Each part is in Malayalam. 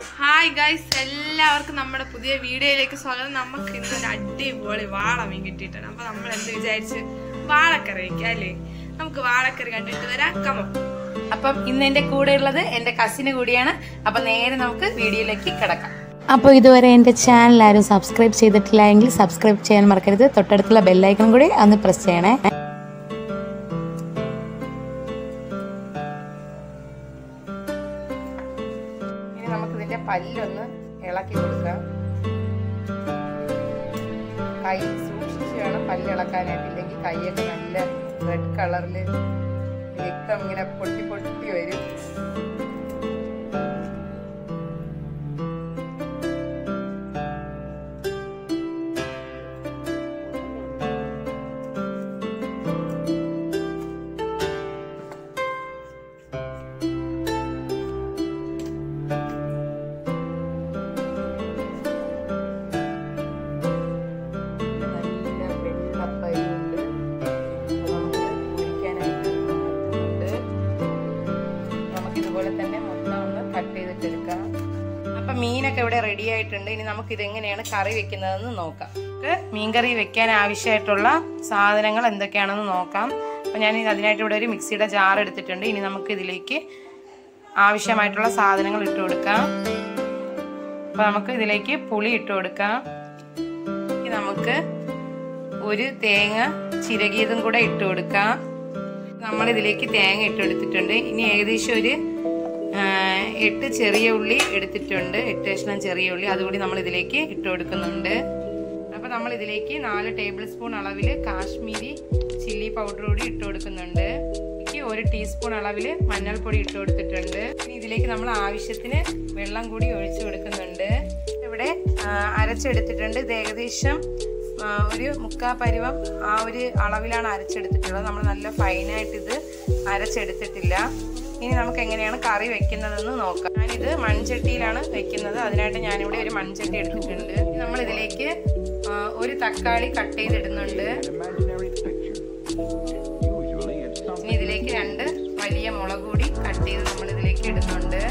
ഹായ് ഗൈസ് എല്ലാവർക്കും നമ്മുടെ പുതിയ വീഡിയോയിലേക്ക് സ്വാഗതം നമുക്ക് ഇന്നൊരു അടിപൊളി വാള മീൻ കിട്ടിയിട്ടാണ് അപ്പൊ നമ്മൾ എന്ത് വിചാരിച്ച് വാളക്കറി വയ്ക്കാം അല്ലേ നമുക്ക് വാളക്കറി കണ്ടിട്ട് വരാം കമോ അപ്പം ഇന്ന് എന്റെ കൂടെ ഉള്ളത് എന്റെ കസിന് കൂടിയാണ് അപ്പൊ നേരെ നമുക്ക് വീഡിയോയിലേക്ക് കിടക്കാം അപ്പോൾ ഇതുവരെ എൻ്റെ ചാനൽ ആരും സബ്സ്ക്രൈബ് ചെയ്തിട്ടില്ല എങ്കിൽ സബ്സ്ക്രൈബ് ചെയ്യാൻ മറക്കരുത് തൊട്ടടുത്തുള്ള ബെല്ലൈക്കൺ കൂടി ഒന്ന് പ്രസ് ചെയ്യണേ ഇനി നമുക്ക് ഇതിന്റെ പല്ലൊന്ന് ഇളക്കി കൊടുക്കാം കൈ സൂക്ഷിച്ച് വേണം പല്ല് ഇളക്കാനായിട്ട് ഇല്ലെങ്കിൽ കൈയൊക്കെ നല്ല റെഡ് കളറിൽ രക്തം ഇങ്ങനെ പൊട്ടി പൊട്ടി വരും നല്ല വെള്ളപ്പരുണ്ട് നമുക്ക് പൊരിക്കാനായിട്ട് മാറ്റുന്നുണ്ട് നമുക്കിതുപോലെ തന്നെ മൊത്തം ഒന്ന് കട്ട് ചെയ്തിട്ടെടുക്കാം അപ്പം മീനൊക്കെ ഇവിടെ റെഡി ആയിട്ടുണ്ട് ഇനി നമുക്ക് ഇതെങ്ങനെയാണ് കറി വെക്കുന്നതെന്ന് നോക്കാം നമുക്ക് മീൻകറി വെക്കാൻ ആവശ്യമായിട്ടുള്ള സാധനങ്ങൾ എന്തൊക്കെയാണെന്ന് നോക്കാം അപ്പം ഞാൻ അതിനായിട്ട് ഇവിടെ ഒരു മിക്സിയുടെ ജാർ എടുത്തിട്ടുണ്ട് ഇനി നമുക്ക് ഇതിലേക്ക് ആവശ്യമായിട്ടുള്ള സാധനങ്ങൾ ഇട്ട് കൊടുക്കാം അപ്പം നമുക്ക് ഇതിലേക്ക് പുളി ഇട്ട് കൊടുക്കാം ഇനി നമുക്ക് ഒരു തേങ്ങ ചിരകിയതും കൂടെ ഇട്ട് കൊടുക്കാം നമ്മൾ ഇതിലേക്ക് തേങ്ങ ഇട്ട് എടുത്തിട്ടുണ്ട് ഇനി ഏകദേശം ഒരു ആ, എട്ട് ചെറിയ ഉള്ളി എടുത്തിട്ടുണ്ട് എട്ട് കഷ്ണം ചെറിയ ഉള്ളി അതുകൂടി നമ്മൾ ഇതിലേക്ക് ഇട്ട് കൊടുക്കുന്നുണ്ട് അപ്പോൾ നമ്മൾ ഇതിലേക്ക് നാല് ടേബിൾ സ്പൂൺ അളവിൽ കാശ്മീരി ചില്ലി പൗഡർ കൂടി ഇട്ട് കൊടുക്കുന്നുണ്ട് ഇതിലേക്ക് ഒരു ടീസ്പൂൺ അളവിൽ മഞ്ഞൾപ്പൊടി ഇട്ട് കൊടുത്തിട്ടുണ്ട് ഇനി ഇതിലേക്ക് നമ്മൾ ആവശ്യത്തിന് വെള്ളം കൂടി ഒഴിച്ചു കൊടുക്കുന്നുണ്ട് ഇവിടെ ആ, അരച്ചെടുത്തിട്ടുണ്ട് ഇത് ഏകദേശം ആ, ഒരു മുക്കാ പരുവം ആ ഒരു അളവിലാണ് അരച്ചെടുത്തിട്ടുള്ളത് നമ്മൾ നല്ല ഫൈനായിട്ട് ഇത് അരച്ചെടുത്തിട്ടില്ല ഇനി നമുക്ക് എങ്ങനെയാണ് കറി വെക്കുന്നതെന്ന് നോക്കാം ഞാനിത് മൺചട്ടിയിലാണ് വെക്കുന്നത് അതിനായിട്ട് ഞാനിവിടെ ഒരു മൺചട്ടി എടുത്തിട്ടുണ്ട് ഇനി നമ്മൾ ഇതിലേക്ക് ആ, ഒരു തക്കാളി കട്ട് ചെയ്തിടുന്നുണ്ട് ഇനി ഇതിലേക്ക് രണ്ട് വലിയ മുളക് കൂടി കട്ട് ചെയ്ത് നമ്മൾ ഇതിലേക്ക് ഇടുന്നുണ്ട്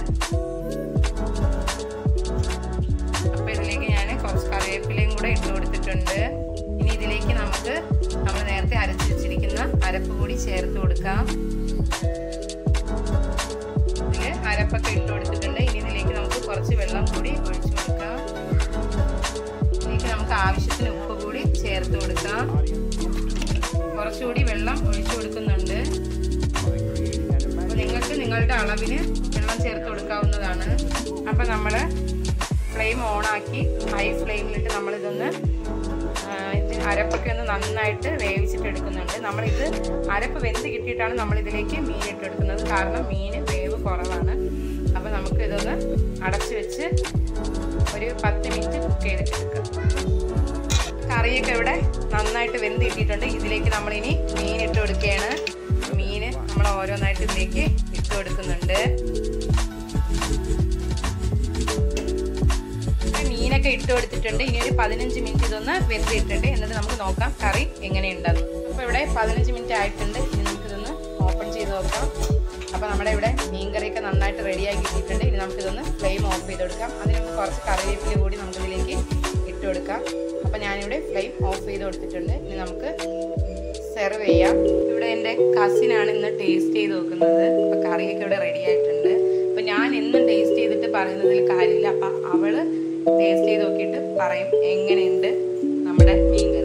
അപ്പൊ ഇതിലേക്ക് ഞാൻ കുറച്ച് കറിവേപ്പിലയും കൂടെ ഇട്ട് കൊടുത്തിട്ടുണ്ട് ഇനി ഇതിലേക്ക് നമുക്ക് നമ്മൾ നേരത്തെ അരച്ച് വെച്ചിരിക്കുന്ന അരപ്പ് കൂടി ചേർത്ത് കൊടുക്കാം ഇതില് അരപ്പൊക്കെ ഇട്ട് കൊടുത്തിട്ടുണ്ട് ഇനി ഇതിലേക്ക് നമുക്ക് കുറച്ച് വെള്ളം കൂടി ഒഴിച്ചു കൊടുക്കാം ഇതിലേക്ക് നമുക്ക് ആവശ്യത്തിന് ഉപ്പ് കൂടി ചേർത്ത് കൊടുക്കാം കുറച്ചുകൂടി വെള്ളം ഒഴിച്ചു കൊടുക്കുന്നുണ്ട് അപ്പോൾ നിങ്ങൾക്ക് നിങ്ങളുടെ അളവിന് വെള്ളം ചേർത്ത് കൊടുക്കാവുന്നതാണ് അപ്പോൾ നമ്മൾ ഫ്ലെയിം ഓണാക്കി ഹൈ ഫ്ലെയിമിലിട്ട് നമ്മളിതൊന്ന് ആ, ഇത് അരപ്പൊക്കെ ഒന്ന് നന്നായിട്ട് വേവിച്ചിട്ട് എടുക്കുന്നുണ്ട് നമ്മളിത് അരപ്പ് വെന്ത് കിട്ടിയിട്ടാണ് നമ്മളിതിലേക്ക് മീൻ ഇട്ടെടുക്കുന്നത് കാരണം മീൻ വേവ് കുറവാണ് അപ്പോൾ നമുക്ക് ഇതൊന്ന് അടച്ചു വെച്ച് ഒരു പത്ത് മിനിറ്റ് കുക്ക് ചെയ്തിട്ടെടുക്കാം കറിയൊക്കെ ഇവിടെ നന്നായിട്ട് വെന്ത് കിട്ടിയിട്ടുണ്ട് ഇതിലേക്ക് നമ്മളിനി മീൻ ഇട്ട് കൊടുക്കുകയാണ് മീൻ നമ്മൾ ഓരോന്നായിട്ട് ഇതിലേക്ക് ഇട്ട് കൊടുക്കുന്നുണ്ട് മീനൊക്കെ ഇട്ട് കൊടുത്തിട്ടുണ്ട് ഇനി ഒരു പതിനഞ്ച് മിനിറ്റ് ഇതൊന്ന് വെന്തിട്ടുണ്ട് എന്നിട്ട് നമുക്ക് നോക്കാം കറി എങ്ങനെയുണ്ടെന്ന് അപ്പോൾ ഇവിടെ പതിനഞ്ച് മിനിറ്റ് ആയിട്ടുണ്ട് ഇനി നമുക്കിതൊന്ന് ഓപ്പൺ ചെയ്ത് നോക്കാം അപ്പോൾ നമ്മുടെ ഇവിടെ മീൻ കറിയൊക്കെ നന്നായിട്ട് റെഡിയാക്കി കിട്ടിയിട്ടുണ്ട് ഇനി നമുക്കിതൊന്ന് ഫ്ലെയിം ഓഫ് ചെയ്ത് കൊടുക്കാം അതിന് നമുക്ക് കുറച്ച് കറിവേപ്പില കൂടി നമുക്കിതിലേക്ക് ഇട്ട് കൊടുക്കാം അപ്പോൾ ഞാനിവിടെ ഫ്ലെയിം ഓഫ് ചെയ്ത് കൊടുത്തിട്ടുണ്ട് ഇനി നമുക്ക് സെർവ് ചെയ്യാം ഇവിടെ എൻ്റെ കസിനാണ് ഇന്ന് ടേസ്റ്റ് ചെയ്ത് നോക്കുന്നത് അപ്പോൾ കറിയൊക്കെ ഇവിടെ റെഡി ആയിട്ടുണ്ട് അപ്പോൾ ഞാൻ എന്നും ടേസ്റ്റ് ചെയ്തിട്ട് പറയുന്നതിൽ കാര്യമില്ല അപ്പം അവള് ടേസ്റ്റ് ചെയ്ത് നോക്കിയിട്ട് പറയും എങ്ങനെയുണ്ട് നമ്മുടെ മീൻ